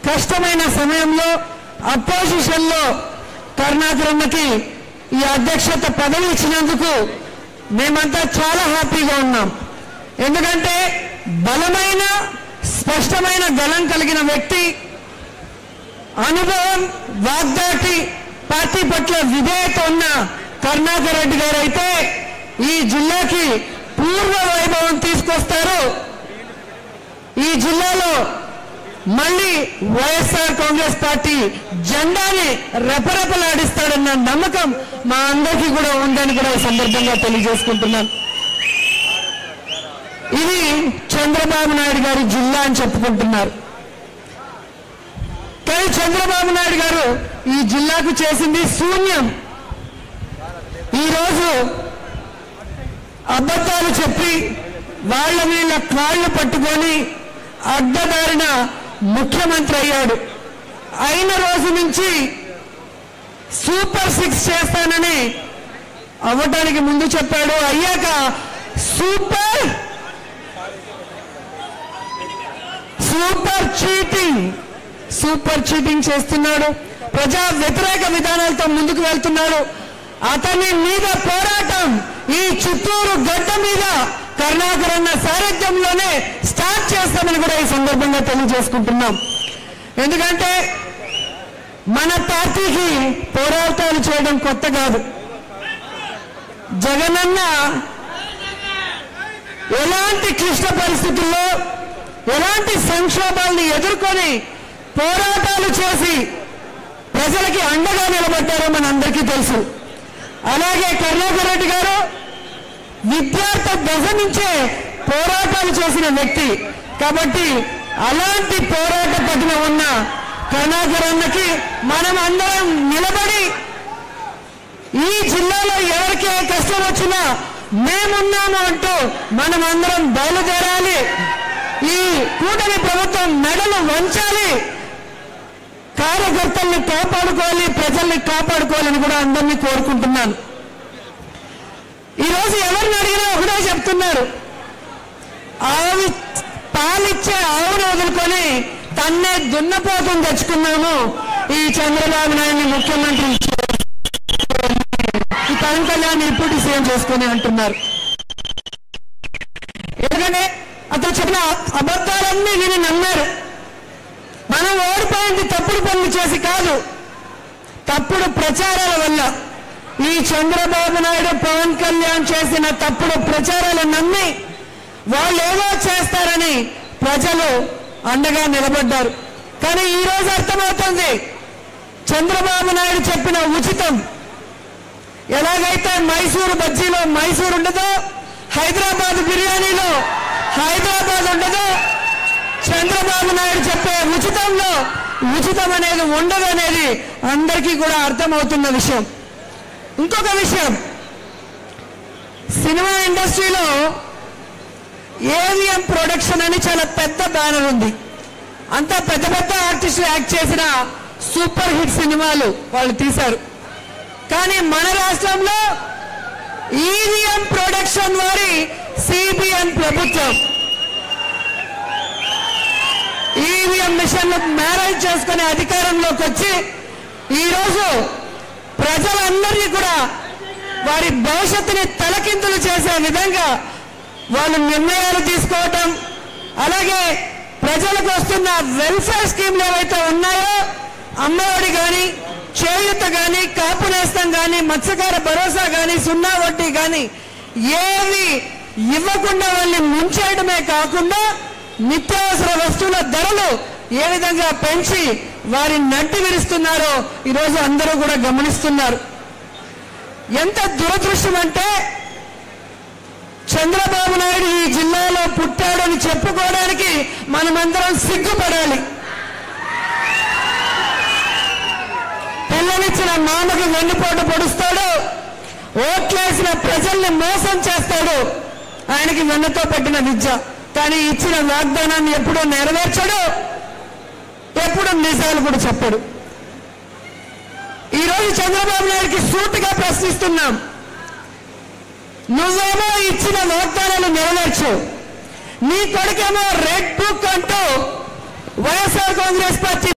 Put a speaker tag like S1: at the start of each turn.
S1: కష్టమైన సమయంలో అపోజిషన్లో కరుణాకరన్నకి ఈ అధ్యక్షత పదవి ఇచ్చినందుకు మేమంతా చాలా హ్యాపీగా ఉన్నాం ఎందుకంటే బలమైన స్పష్టమైన గలం కలిగిన వ్యక్తి అనుభవం వాగ్దాటి పార్టీ పట్ల విధేయత ఉన్న కరుణాకర్ రెడ్డి గారు అయితే ఈ జిల్లాకి పూర్వ వైభవం తీసుకొస్తారు ఈ జిల్లాలో మళ్ళీ వైఎస్ఆర్ కాంగ్రెస్ పార్టీ జెండాని రెపరెపలాడిస్తాడన్న నమ్మకం మా అందరికీ కూడా ఉందని కూడా ఈ సందర్భంగా తెలియజేసుకుంటున్నాను ఇది చంద్రబాబు నాయుడు గారి జిల్లా అని చెప్పుకుంటున్నారు కానీ చంద్రబాబు నాయుడు గారు ఈ జిల్లాకు చేసింది శూన్యం ఈరోజు అబద్ధాలు చెప్పి వాళ్ళ వీళ్ళ కాళ్ళు పట్టుకొని అడ్డదారిన ముఖ్యమంత్రి అయ్యాడు అయిన రోజు నుంచి సూపర్ సిక్స్ చేస్తానని అవ్వటానికి ముందు చెప్పాడు అయ్యాక super super cheating super cheating చేస్తున్నాడు ప్రజా వ్యతిరేక విధానాలతో ముందుకు వెళ్తున్నాడు అతని మీద పోరాటం ఈ చిత్తూరు గడ్డ మీద కరుణాకర్ అన్న సారథ్యంలోనే స్టార్ట్ చేస్తామని కూడా ఈ సందర్భంగా తెలియజేసుకుంటున్నాం ఎందుకంటే మన పార్టీకి పోరాటాలు చేయడం కొత్త కాదు జగనన్న ఎలాంటి క్లిష్ట పరిస్థితుల్లో ఎలాంటి సంక్షోభాలను ఎదుర్కొని పోరాటాలు చేసి ప్రజలకి అండగా నిలబడ్డారో మనందరికీ తెలుసు అలాగే కరుణాకర్ రెడ్డి గారు విద్యార్థి దశ నుంచే పోరాటాలు చేసిన వ్యక్తి కాబట్టి అలాంటి పోరాట పటిమ ఉన్న కరుణాకర్ అన్నకి మనం అందరం నిలబడి ఈ జిల్లాలో ఎవరికి ఏ కష్టం వచ్చినా మేమున్నాము అంటూ మనం అందరం బయలుదేరాలి ఈ కూటమి ప్రభుత్వం మెడలు వంచాలి కార్యకర్తల్ని కాపాడుకోవాలి ప్రజల్ని కాపాడుకోవాలని కూడా అందరినీ కోరుకుంటున్నాను ఈరోజు ఎవరిని అడిగినా ఒకటే చెప్తున్నారు ఆవు పాలిచ్చే ఆవును వదులుకొని తన్నే దున్నపోతుని తెచ్చుకున్నాము ఈ చంద్రబాబు నాయుడిని ముఖ్యమంత్రి ఈ పవన్ కళ్యాణ్ ఇప్పుడు సీఎం చేసుకుని అంటున్నారు ఎందుకంటే అతను చెప్పిన అబద్ధాలన్నీ విని నమ్మారు మనం ఓడిపోయింది తప్పుడు పనులు చేసి కాదు తప్పుడు ప్రచారాల వల్ల ఈ చంద్రబాబు నాయుడు పవన్ కళ్యాణ్ చేసిన తప్పుడు ప్రచారాలు నమ్మి వాళ్ళు ఏదో చేస్తారని ప్రజలు అండగా నిలబడ్డారు కానీ ఈ రోజు అర్థమవుతుంది చంద్రబాబు నాయుడు చెప్పిన ఉచితం ఎలాగైతే మైసూరు బజ్జీలో మైసూరు ఉండదో హైదరాబాద్ బిర్యానీలో హైదరాబాద్ ఉండదో చంద్రబాబు నాయుడు చెప్పే ఉచితంలో ఉచితం అనేది ఉండదు అనేది అందరికీ కూడా అర్థమవుతున్న విషయం ఇంకొక విషయం సినిమా ఇండస్ట్రీలో ఏవిఎం ప్రొడక్షన్ అని చాలా పెద్ద బ్యానర్ ఉంది అంతా పెద్ద పెద్ద ఆర్టిస్టులు యాక్ట్ చేసిన సూపర్ హిట్ సినిమాలు వాళ్ళు తీశారు కానీ మన రాష్ట్రంలో ఈవీఎం ప్రొడక్షన్ వారి సిబిఎన్ ప్రభుత్వం ఈవీఎం మిషన్లు మేనేజ్ చేసుకునే అధికారంలోకి వచ్చి ఈరోజు ప్రజలందరినీ కూడా వారి భవిష్యత్తుని తలకిందులు చేసే విధంగా వాళ్ళు నిర్ణయాలు తీసుకోవటం అలాగే ప్రజలకు వస్తున్న వెల్ఫేర్ స్కీమ్లు ఏవైతే ఉన్నాయో అమ్మఒడి కానీ చేయూత కానీ కాపు నేస్తం కానీ మత్స్యకార భరోసా కానీ సున్నా వడ్డీ కానీ ఏవి ఇవ్వకుండా వాళ్ళని ముంచేయడమే కాకుండా నిత్యావసర వస్తువుల ధరలు ఏ విధంగా పెంచి వారి నడ్డి విరుస్తున్నారో ఈరోజు అందరూ కూడా గమనిస్తున్నారు ఎంత దురదృష్టం అంటే చంద్రబాబు నాయుడు ఈ జిల్లాలో పుట్టాడని చెప్పుకోవడానికి మనమందరం సిగ్గుపడాలి పిల్లనిచ్చిన మామకి వెన్నుపోటు పొడుస్తాడు ఓట్లేసిన ప్రజల్ని మోసం చేస్తాడు ఆయనకి వెన్నుతో పెట్టిన విద్య కానీ ఇచ్చిన వాగ్దానాన్ని ఎప్పుడూ నెరవేర్చడు ఎప్పుడు నిజాలు కూడా చెప్పడు ఈరోజు చంద్రబాబు నాయుడికి సూటిగా ప్రశ్నిస్తున్నాం నువ్వేమో ఇచ్చిన వాగ్దానాలు నెరవేర్చు నీ కొడుకేమో రెడ్ బుక్ అంటూ వైఎస్ఆర్ కాంగ్రెస్ పార్టీ